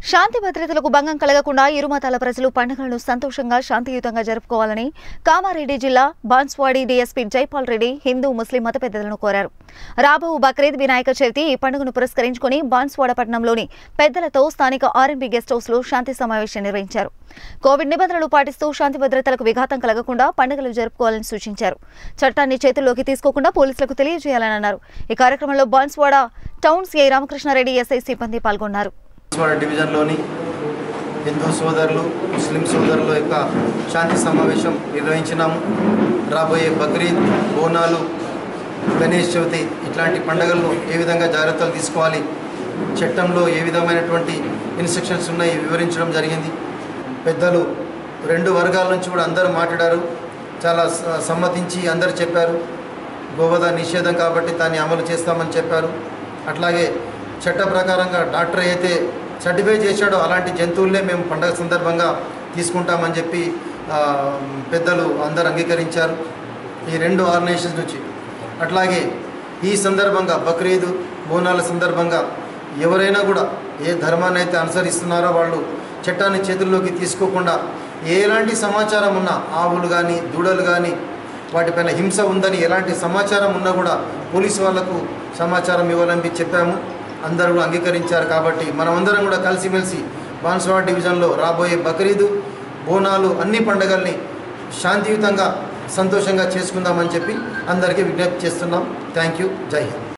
శాంతి భద్రతలకు భంగం కలగకుండా ఇరు మతాల ప్రజలు పండుగలను సంతోషంగా శాంతియుతంగా జరుపుకోవాలని కామారెడ్డి జిల్లా బాన్స్వాడి డీఎస్పీ జైపాల్ రెడ్డి హిందూ ముస్లిం మత పెద్దలను కోరారు రాబో బక్రీద్ వినాయక చవితి ఈ పండుగను పురస్కరించుకుని బాన్స్వాడ పట్టణంలోని పెద్దలతో స్థానిక ఆర్ఎంపీ గెస్ట్ హౌస్ లో శాంతి సమావేశం నిర్వహించారు కోవిడ్ నిబంధనలు పాటిస్తూ శాంతి భద్రతలకు విఘాతం కలగకుండా పండుగలు జరుపుకోవాలని సూచించారు చట్టాన్ని చేతుల్లోకి తీసుకోకుండా పోలీసులకు తెలియజేయాలని అన్నారు ఈ కార్యక్రమంలో Banswada town CI Ramakrishna Reddy SI సిబ్బంది పాల్గొన్నారు బాన్స్వాడ డివిజన్లోని హిందూ సోదరులు ముస్లిం సోదరుల యొక్క శాంతి సమావేశం నిర్వహించినాము రాబోయే బక్రీద్ బోనాలు గణేష్ చవితి ఇట్లాంటి పండుగల్లో ఏ విధంగా జాగ్రత్తలు తీసుకోవాలి చట్టంలో ఏ విధమైనటువంటి ఇన్స్ట్రక్షన్స్ ఉన్నాయి వివరించడం జరిగింది పెద్దలు రెండు వర్గాల నుంచి కూడా అందరూ మాట్లాడారు చాలా స- సమ్మతించి అందరూ చెప్పారు గోవధ నిషేధం కాబట్టి దాన్ని అమలు చేస్తామని చెప్పారు అట్లాగే చట్ట ప్రకారంగా డాక్టర్ అయితే సర్టిఫై చేశాడో అలాంటి జంతువులనే మేము పండగ సందర్భంగా తీసుకుంటామని చెప్పి ఆ, పెద్దలు అందరు అంగీకరించారు ఈ రెండు ఆర్గనైజేషన్స్ నుంచి అట్లాగే ఈ సందర్భంగా బక్రీద్ బోనాల సందర్భంగా ఎవరైనా కూడా ఏ ధర్మాన్ని అయితే అనుసరిస్తున్నారో వాళ్ళు చట్టాన్ని చేతుల్లోకి తీసుకోకుండా ఎలాంటి సమాచారం ఉన్నా ఆవులు కానీ దూడలు కానీ వాటిపైన హింస ఉందని ఎలాంటి సమాచారం ఉన్నా కూడా పోలీసు వాళ్లకు సమాచారం ఇవ్వాలని చెప్పాము అందరూ కూడా అంగీకరించారు కాబట్టి మనమందరం కూడా కలిసిమెలిసి బాన్స్వాడ డివిజన్లో రాబోయే బక్రీదు బోనాలు అన్ని పండుగల్ని శాంతియుతంగా సంతోషంగా చేసుకుందామని చెప్పి అందరికీ విజ్ఞప్తి చేస్తున్నాం థ్యాంక్ యూ జై హింద్